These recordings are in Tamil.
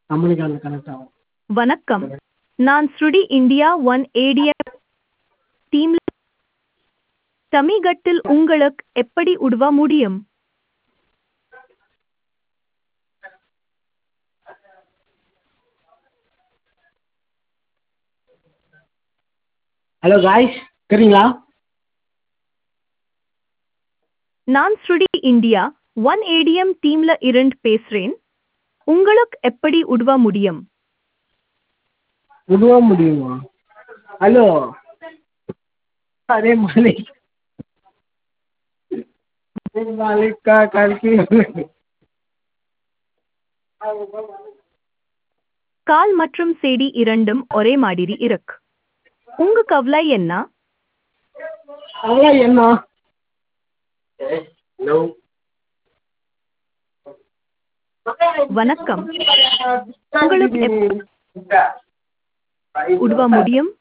நம்மளுக்கு அந்த கனெக்ட் ஆகும் வணக்கம் நான் ஸ்ருடி இந்தியா ஒன் ஏடிஎஃப் டீம்ல தமிழகத்தில் உங்களுக்கு எப்படி உதவ முடியும் ஹலோ காய்ஸ் கேட்குறீங்களா நான் ஸ்ருடி இந்தியா ஒன் ஏடிஎம் டீம்ல இருந்து பேசுறேன் உங்களுக்கு எப்படி உதவ முடியும் உதவ முடியுமா ஹலோ अरे मालिक अरे मालिक का करके கால் மற்றும் செடி இரண்டும் ஒரே மாதிரி இருக்கு உங்க கவலை என்ன அதெல்லாம் என்ன வணக்கம் உங்களுக்கு உதவ முடியும்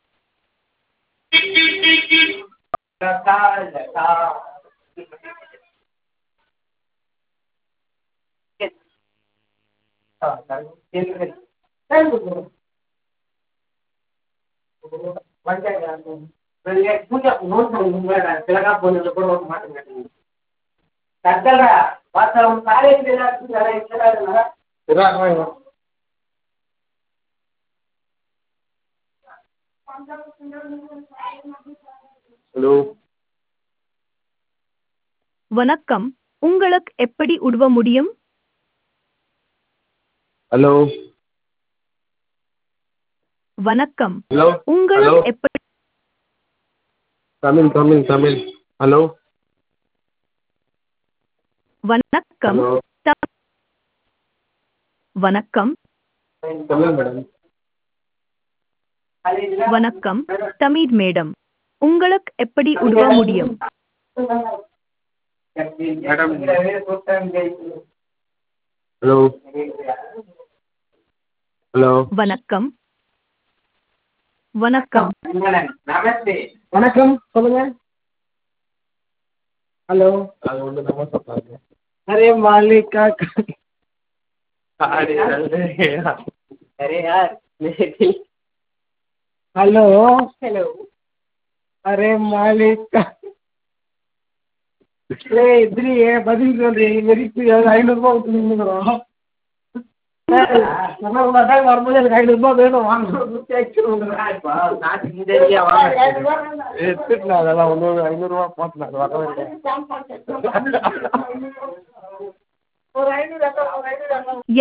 ஹலோ வணக்கம் உங்களுக்கு எப்படி உதவ முடியும் ஹலோ வணக்கம் ஹலோ உங்களுக்கு ஹலோ எப்படி தமிழ் தமிழ் தமிழ் ஹலோ வணக்கம் ஹலோ த- வணக்கம் தமிழ் மேடம் வணக்கம் தமிழ் மேடம் உங்களுக்கு எப்படி உதவ முடியும் மேடம் ஹலோ ஹலோ வணக்கம் வணக்கம் வணக்கம் சொல்லுங்க ஹலோ அது ஒன்று நம்ம சொல்கிறாங்க अरे मालिक का अरे अरे यार मेरे दिल हेलो हेलो अरे मालिक का ஏ எதிரி பதில் சொல்றீங்க வெறிக்கு ஐநூறுபா விட்டு நின்றுக்கிறோம் வரும்போது எனக்கு ஐநூறுபா வேணும் நாட்டுக்கு இந்த ஏரியா வாங்க எடுத்துட்டு அதெல்லாம் ஒன்று ஐநூறுரூவா போட்டு நான் வரவே இல்லை ஒரு ஐநூறு ஒரு ஐநூறு